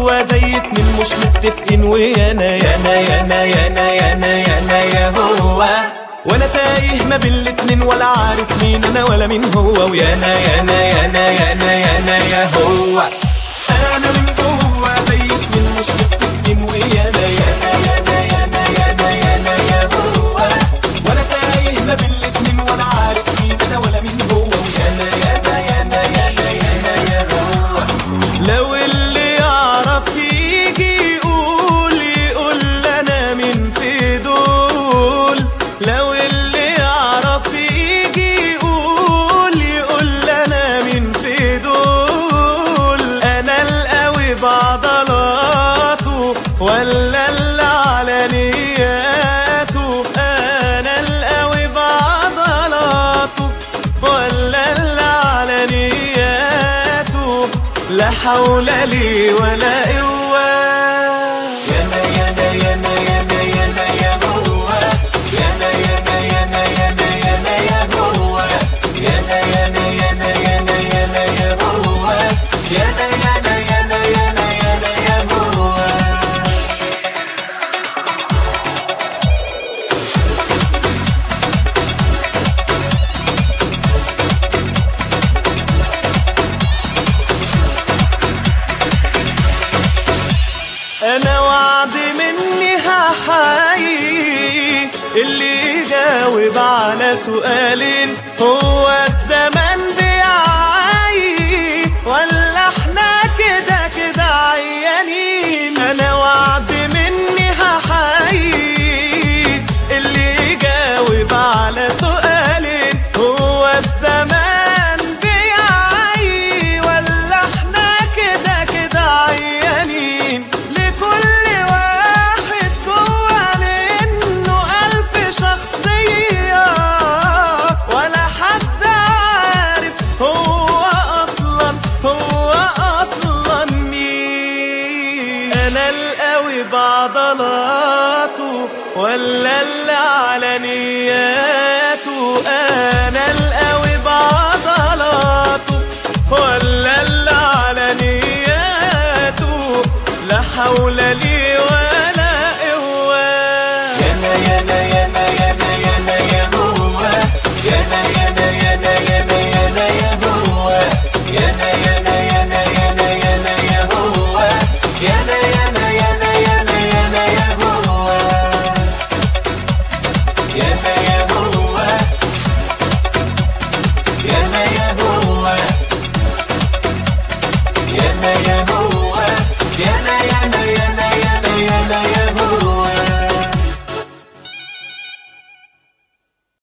جوا زي اتنين مش متفقين ويانا يانا يانا يانا يانا يانا يا هو وانا تايه ما بين الاتنين ولا عارف مين انا ولا مين هو ويانا يانا يانا يانا يانا يا هو انا من جوا زي اتنين مش متفقين ويانا يانا يانا يانا يانا يانا يا هو وانا تايه ما بين الاتنين ولا عارف مين انا ولا مين هو ويانا يانا يانا يانا يانا يا هو لو اللي يعرف يجي يقول يقول انا مين في دول لو اللي يعرف يجي يقول يقول انا مين في دول انا القوي بعضلاته ولا اللي على نياته انا القوي بعضلاته ولا اللي على نياته لا حول لي ولا قوة يانا يانا يانا يانا يانا يا هو يانا يانا يانا يانا يانا يا هو يانا يانا يانا يانا يانا يا هو يانا يانا يانا يانا يانا يا هو انا وعد مني هحيي اللي يجاوب على سؤالين هو الزمان